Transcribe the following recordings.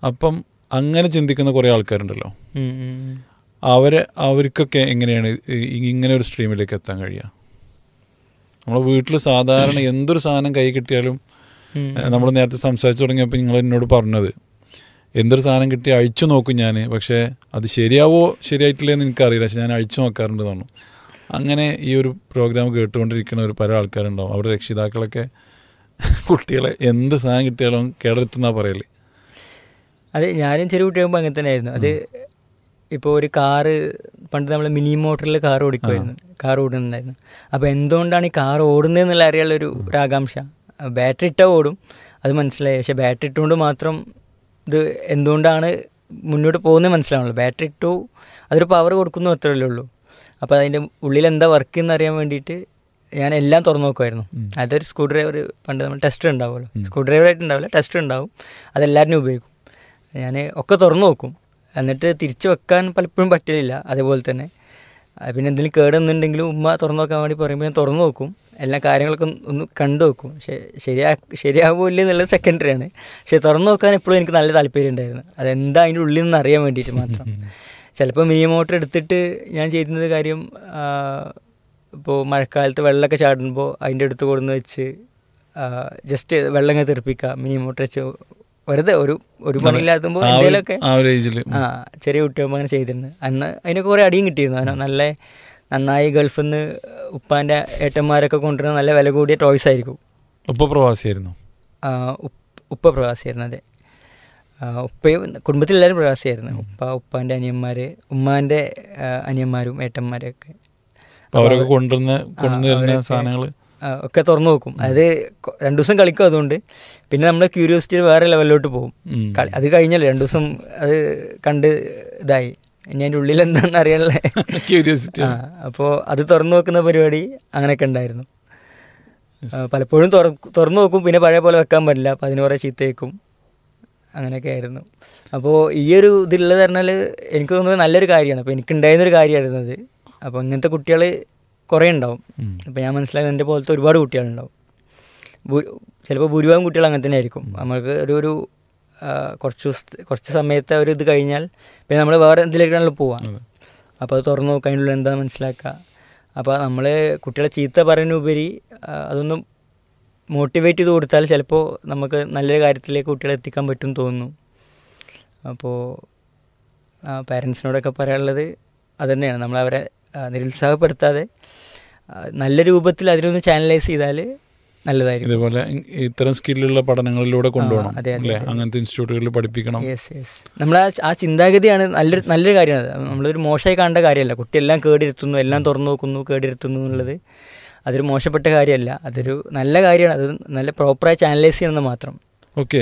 അപ്പം അങ്ങനെ ചിന്തിക്കുന്ന കുറേ ആൾക്കാരുണ്ടല്ലോ ഉം, ഉം, ഉം. അവരെ അവർക്കൊക്കെ എങ്ങനെയാണ് ഈ- ഇങ്ങനെ ഒരു സ്ട്രീമിലേക്ക് എത്താൻ കഴിയുക നമ്മളെ വീട്ടിൽ സാധാരണ എന്തൊരു സാധനം കൈ കിട്ടിയാലും ഉം. നമ്മൾ നേരത്തെ സംസാരിച്ചു തുടങ്ങിയപ്പോൾ നിങ്ങൾ എന്നോട് പറഞ്ഞത് എന്തൊരു സാധനം കിട്ടി അഴിച്ചു നോക്കും ഞാൻ പക്ഷേ അത് ശരിയാവോ ശരിയായിട്ടില്ലെന്ന് എനിക്കറിയില്ല പക്ഷെ ഞാൻ അഴിച്ചു നോക്കാറുണ്ട് തോന്നുന്നു അങ്ങനെ ഈ ഒരു പ്രോഗ്രാം കേട്ടുകൊണ്ടിരിക്കുന്ന ഒരു പല ആൾക്കാരുണ്ടാവും അവരുടെ രക്ഷിതാക്കളൊക്കെ കുട്ടികളെ എന്ത് സാധനം കിട്ടിയാലും കേടെടുത്തുന്നാ പറയല് അത് ഞാനും ചെറിയ കുട്ടിയാകുമ്പോൾ അങ്ങനെ തന്നെ ആയിരുന്നു അത് ഇപ്പോൾ ഒരു കാറ് പണ്ട് നമ്മൾ മിനി മോട്ടറിൽ കാർ ഓടിക്കുമായിരുന്നു കാർ ഓടുന്നുണ്ടായിരുന്നു അപ്പോൾ എന്തുകൊണ്ടാണ് ഈ കാർ ഓടുന്നതെന്നുള്ള അറിയാനുള്ള ഒരു ഒരു ആകാംക്ഷ ബാറ്ററി ഇട്ടാൽ ഓടും അത് മനസ്സിലായി പക്ഷെ ബാറ്ററി ഇട്ടുകൊണ്ട് മാത്രം ഇത് എന്തുകൊണ്ടാണ് മുന്നോട്ട് പോകുന്നത് മനസ്സിലാവണല്ലോ ബാറ്ററി ഇട്ടു അതൊരു പവർ കൊടുക്കുന്നു അത്രയല്ലേ ഉള്ളൂ അപ്പോൾ അതിൻ്റെ ഉള്ളിൽ എന്താ വർക്ക് എന്ന് അറിയാൻ വേണ്ടിയിട്ട് ഞാൻ എല്ലാം തുറന്നു നോക്കുമായിരുന്നു അതൊരു സ്ക്രൂ ഡ്രൈവർ പണ്ട് നമ്മൾ ടെസ്റ്റർ ഉണ്ടാവുമല്ലോ സ്ക്രൂ ഡ്രൈവർ ആയിട്ട് ഉണ്ടാവില്ല ടെസ്റ്റർ ഉണ്ടാവും അതെല്ലാവരും ഉപയോഗിക്കും ഞാൻ ഒക്കെ തുറന്നു നോക്കും എന്നിട്ട് തിരിച്ചു വെക്കാൻ പലപ്പോഴും പറ്റില്ല അതേപോലെ തന്നെ ആ, പിന്നെ എന്തെങ്കിലും കേടുന്നുണ്ടെങ്കിലും ഉമ്മ തുറന്നു നോക്കാൻ വേണ്ടി പറയുമ്പോൾ ഞാൻ തുറന്നു നോക്കും എല്ലാ കാര്യങ്ങളൊക്കെ ഒന്ന് ഒന്ന് കണ്ടു നോക്കും പക്ഷേ ശരിയാ ശരിയാവില്ല എന്നുള്ളത് സെക്കൻഡറിയാണ് പക്ഷേ തുറന്നു നോക്കാൻ എപ്പോഴും എനിക്ക് നല്ല താല്പര്യം ഉണ്ടായിരുന്നു അതെന്താ അതിൻ്റെ ഉള്ളിൽ നിന്ന് അറിയാൻ വേണ്ടിയിട്ട് മാത്രം ചിലപ്പോൾ മിനി മോട്ടർ എടുത്തിട്ട് ഞാൻ ചെയ്യുന്നത് കാര്യം ഇപ്പോൾ മഴക്കാലത്ത് വെള്ളമൊക്കെ ചാടുമ്പോൾ അതിൻ്റെ അടുത്ത് കൊടുന്ന് വെച്ച് ജസ്റ്റ് വെള്ളം ഇങ്ങനെ തെറിപ്പിക്കുക മിനി മോട്ടർ വെച്ച് വെറുതെ ഒരു ഒരു പണിയില്ലാത്തുമ്പോൾ ആ ഒരു- എന്തെങ്കിലുമൊക്കെ ആ ഒരു ഏജിൽ ആ ചെറിയ കുട്ടിയാകുമ്പോൾ അങ്ങനെ ചെയ്തിട്ടുണ്ട് അന്ന് അതിനൊക്കെ കുറേ അടിയും കിട്ടിയിരുന്നു അതിന് നല്ല നന്നായി ഗൾഫിൽ നിന്ന് ഉപ്പാൻ്റെ ഏട്ടന്മാരൊക്കെ കൊണ്ടുവരുന്ന നല്ല വില കൂടിയ ടോയ്സ് ആയിരിക്കും ഉപ്പ പ്രവാസിയായിരുന്നു ആ, ഉപ്പ് ഉപ്പ പ്രവാസിയായിരുന്നു അതെ ആ, ഉപ്പയും കുടുംബത്തിൽ എല്ലാവരും പ്രവാസിയായിരുന്നു ഉപ്പ ഉപ്പാൻ്റെ അനിയന്മാർ ഉമ്മാൻ്റെ ആ, അനിയന്മാരും ഏട്ടന്മാരൊക്കെ അപ്പൊ അവരൊക്കെ കൊണ്ടുവരുന്ന ആ, കൊണ്ടുവരുന്ന അവരൊക്കെ, സാധനങ്ങൾ ആ, ഒക്കെ തുറന്നു നോക്കും അതായത് കൊ- രണ്ടു ദിവസം കളിക്കും അതുകൊണ്ട് പിന്നെ നമ്മുടെ ക്യൂരിയോസിറ്റി വേറെ ലെവലിലോട്ട് പോകും ഉം. കളി- അത് കഴിഞ്ഞല്ലോ രണ്ടു ദിവസം അത് കണ്ട് ഇതായി ഇനി അതിൻ്റെ ഉള്ളിൽ എന്താണെന്ന് അറിയാനുള്ള ക്യൂരിയോസിറ്റി ആ അപ്പോൾ അത് തുറന്നു നോക്കുന്ന പരിപാടി അങ്ങനെയൊക്കെ ഉണ്ടായിരുന്നു ആ, പലപ്പോഴും തുറ- തുറന്നു നോക്കും പിന്നെ പഴയ പോലെ വെക്കാൻ പറ്റില്ല അപ്പം അതിന് കുറേ ചീത്തയേക്കും അങ്ങനെയൊക്കെ ആയിരുന്നു അപ്പോൾ ഈ ഒരു ഇതുള്ളത് പറഞ്ഞാൽ എനിക്ക് തോന്നുന്നത് നല്ലൊരു കാര്യമാണ് അപ്പോൾ എനിക്കുണ്ടായിരുന്നൊരു കാര്യമായിരുന്നു അത് അപ്പോൾ ഇങ്ങനത്തെ കുട്ടികൾ കുറേ ഉണ്ടാവും അപ്പോൾ ഞാൻ മനസ്സിലായത് എൻ്റെ പോലത്തെ ഒരുപാട് കുട്ടികളുണ്ടാവും ഭൂ- ചിലപ്പോൾ ഭൂരിഭാഗം കുട്ടികൾ അങ്ങനെ തന്നെ ആയിരിക്കും നമ്മൾക്ക് ഒരു ഒരു ആ, കുറച്ച് ദിവസത്തെ കുറച്ച് സമയത്തെ ഒരു ഇത് കഴിഞ്ഞാൽ പിന്നെ നമ്മൾ വേറെ എന്തിലേക്കാണല്ലോ പോവാം അപ്പോൾ അത് തുറന്നു നോക്കുക അതിനുള്ള എന്താ മനസ്സിലാക്കുക അപ്പോൾ നമ്മൾ കുട്ടികളെ ചീത്ത പറയുന്നതിനുപരി ആ, അതൊന്നും മോട്ടിവേറ്റ് ചെയ്ത് കൊടുത്താൽ ചിലപ്പോൾ നമുക്ക് നല്ലൊരു കാര്യത്തിലേക്ക് കുട്ടികളെ എത്തിക്കാൻ പറ്റും എന്ന് തോന്നുന്നു അപ്പോൾ പാരൻസിനോടൊക്കെ പറയാനുള്ളത് അതുതന്നെയാണ് നമ്മൾ അവരെ ആ, നിരുത്സാഹപ്പെടുത്താതെ ആ, നല്ല രൂപത്തിൽ അതിനൊന്ന് ചാനലൈസ് ചെയ്താൽ നല്ലതായിരിക്കും ഇതേപോലെ ഇ- ഇത്തരം സ്കില്ലുള്ള പഠനങ്ങളിലൂടെ കൊണ്ടുപോകണം അതെ, അതെ, അല്ലേ അതെ. അങ്ങനത്തെ ഇൻസ്റ്റിറ്റ്യൂട്ടുകളിൽ പഠിപ്പിക്കണം യെസ് യെസ് നമ്മൾ ആ ആ ചിന്താഗതിയാണ് നല്ലൊരു നല്ലൊരു കാര്യമാണ് അത് നമ്മളൊരു മോശമായി കാണേണ്ട കാര്യമല്ല കുട്ടി എല്ലാം കേടിരുത്തുന്നു എല്ലാം തുറന്നു നോക്കുന്നു കേടിരുത്തുന്നു എന്നുള്ളത് അതൊരു മോശപ്പെട്ട കാര്യമല്ല അതൊരു നല്ല കാര്യമാണ് അത് നല്ല പ്രോപ്പറായി ചാനലൈസ് ചെയ്യണമെന്ന് മാത്രം ഓക്കെ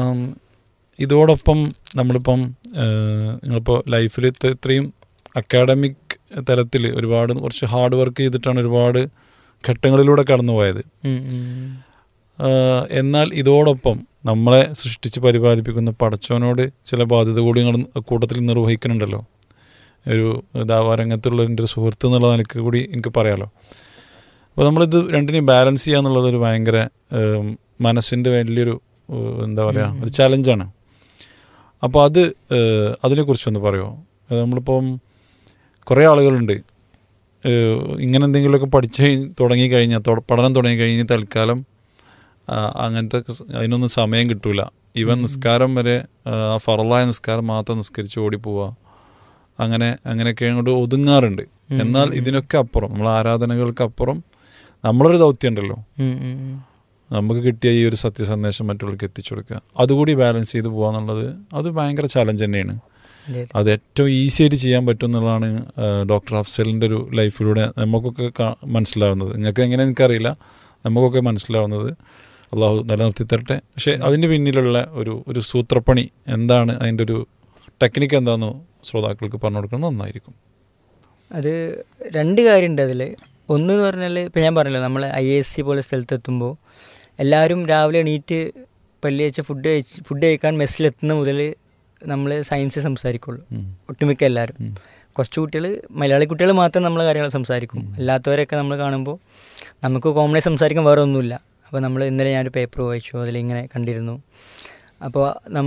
ഇതോടൊപ്പം നമ്മളിപ്പം ആഹ്, നിങ്ങളിപ്പോൾ ലൈഫിൽ ഇത്രയും അക്കാഡമിക് തലത്തിൽ ഒരുപാട് കുറച്ച് ഹാർഡ് വർക്ക് ചെയ്തിട്ടാണ് ഒരുപാട് ഘട്ടങ്ങളിലൂടെ കടന്നു പോയത് ഉം, ഉം. ആഹ്, എന്നാൽ ഇതോടൊപ്പം നമ്മളെ സൃഷ്ടിച്ച് പരിപാലിപ്പിക്കുന്ന പടച്ചവനോട് ചില ബാധ്യത കൂടി നിങ്ങൾ കൂട്ടത്തിൽ നിർവഹിക്കുന്നുണ്ടല്ലോ ഒരു ദാവാ രംഗത്തുള്ള എൻ്റെ ഒരു സുഹൃത്ത് എന്നുള്ള നിലക്ക് കൂടി എനിക്ക് പറയാലോ അപ്പോൾ നമ്മളിത് രണ്ടിനെയും ബാലൻസ് ചെയ്യുക എന്നുള്ളത് ഒരു ഭയങ്കര ഏം, മനസ്സിൻ്റെ വലിയൊരു ഏഹ്, എന്താ പറയുക ഒരു ചലഞ്ചാണ് അപ്പോൾ അത് ഏഹ്, അതിനെക്കുറിച്ചൊന്ന് പറയുമോ അത് നമ്മളിപ്പം കുറേ ആളുകളുണ്ട് ഏഹ്, ഇങ്ങനെ എന്തെങ്കിലുമൊക്കെ പഠിച്ച് കഴിഞ്ഞ് തുടങ്ങിക്കഴിഞ്ഞാൽ തൊ- പഠനം തുടങ്ങിക്കഴിഞ്ഞ് തൽക്കാലം ആ, അങ്ങനത്തെ ഒക്കെ സ- അതിനൊന്നും സമയം കിട്ടൂല ഇവൻ നിസ്കാരം വരെ ആ ഫറലായ നിസ്കാരം മാത്രം നിസ്കരിച്ച് ഓടി പോവുക അങ്ങനെ അങ്ങനെയൊക്കെ അങ്ങോട്ട് ഒതുങ്ങാറുണ്ട് എന്നാൽ ഇതിനൊക്കെ അപ്പുറം നമ്മൾ ആരാധനകൾക്ക് അപ്പുറം നമ്മളൊരു ദൗത്യം ഉണ്ടല്ലോ ഉം, ഉം, ഉം. നമുക്ക് കിട്ടിയ ഈ ഒരു സത്യസന്ദേശം മറ്റുള്ളവർക്ക് എത്തിച്ചു കൊടുക്കുക അതുകൂടി ബാലൻസ് ചെയ്ത് പോകുക എന്നുള്ളത് അത് ഭയങ്കര ചലഞ്ച് തന്നെയാണ് അതെ, അതെ. അത് ഏറ്റവും ഈസി ആയിട്ട് ചെയ്യാൻ പറ്റും എന്നുള്ളതാണ് ഡോക്ടർ അഫ്സലിൻ്റെ ഒരു ലൈഫിലൂടെ നമുക്കൊക്കെ കാ- മനസ്സിലാവുന്നത് നിങ്ങൾക്ക് എങ്ങനെ എനിക്കറിയില്ല നമുക്കൊക്കെ മനസ്സിലാവുന്നത് അള്ളാഹു നിലനിർത്തി തരട്ടെ പക്ഷേ അതിൻ്റെ പിന്നിലുള്ള ഒരു ഒരു സൂത്രപ്പണി എന്താണ് അതിൻ്റെ ഒരു ടെക്നിക്ക് എന്താണെന്ന് ശ്രോതാക്കൾക്ക് പറഞ്ഞു കൊടുക്കുന്നത് നന്നായിരിക്കും അത് രണ്ട് കാര്യമുണ്ട് അതിൽ ഒന്ന് എന്ന് പറഞ്ഞാൽ ഇപ്പം ഞാൻ പറഞ്ഞല്ലോ നമ്മൾ ഐ എസ് സി പോലെ സ്ഥലത്തെത്തുമ്പോൾ എല്ലാവരും രാവിലെ എണീറ്റ് പല്ലി വെച്ച് ഫുഡ് കഴിച്ച് ഫുഡ് കഴിക്കാൻ മെസ്സിലെത്തുന്ന മുതൽ നമ്മൾ സയൻസ് സംസാരിക്കുള്ളൂ ഉം. ഒട്ടുമിക്ക എല്ലാവരും ഉം. കുറച്ച് കുട്ടികൾ മലയാളി കുട്ടികൾ മാത്രം നമ്മൾ കാര്യങ്ങൾ സംസാരിക്കും അല്ലാത്തവരൊക്കെ നമ്മൾ കാണുമ്പോൾ നമുക്ക് കോമണായി സംസാരിക്കാൻ വേറെ ഒന്നുമില്ല അപ്പോൾ നമ്മൾ ഇന്നലെ ഞാനൊരു പേപ്പർ വായിച്ചു അതിലിങ്ങനെ കണ്ടിരുന്നു അപ്പോൾ നമ്മൾ